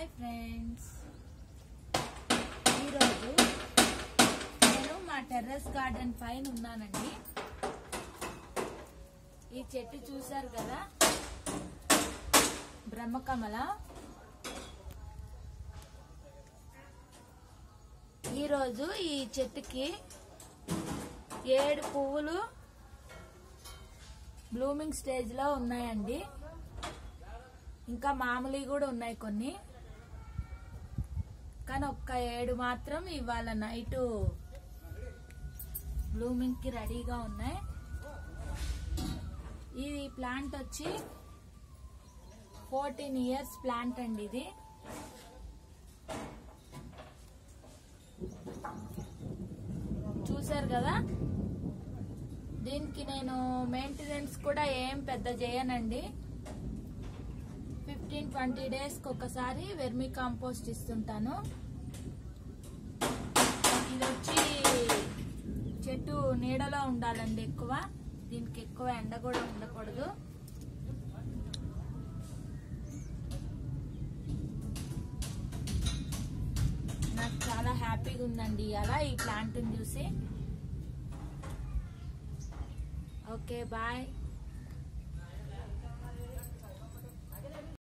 hi friends ఈరోజు నేను మా టెర్రస్ గార్డెన్ పైన ఉన్నానండి ఈ చెట్టు చూశారు కదా బ్రహ్మకమల ఈరోజు ఈ చెట్టుకి ఏడు పువ్వులు బ్లూమింగ్ స్టేజ్ లో ఉన్నాయండి ఇంకా మామూలు కూడా ఉన్నాయి కొన్ని కానీ ఒక్క ఏడు మాత్రం ఇవాళ నైట్ బ్లూమింగ్ కి రెడీగా ఉన్నాయి ఈ ప్లాంట్ వచ్చి ఫోర్టీన్ ఇయర్స్ ప్లాంట్ అండి ఇది చూసారు కదా దీనికి నేను మెయింటెనెన్స్ కూడా ఏం పెద్ద చేయనండి ఫిఫ్టీన్ ట్వంటీ డేస్ కి ఒకసారి వెర్మి కాంపోస్ట్ ఇస్తుంటాను ఇది వచ్చి చెట్టు నీడలో ఉండాలండి ఎక్కువ దీనికి ఎక్కువ ఎండ కూడా ఉండకూడదు నాకు చాలా హ్యాపీగా ఉందండి అలా ఈ ప్లాంట్ చూసి ఓకే బాయ్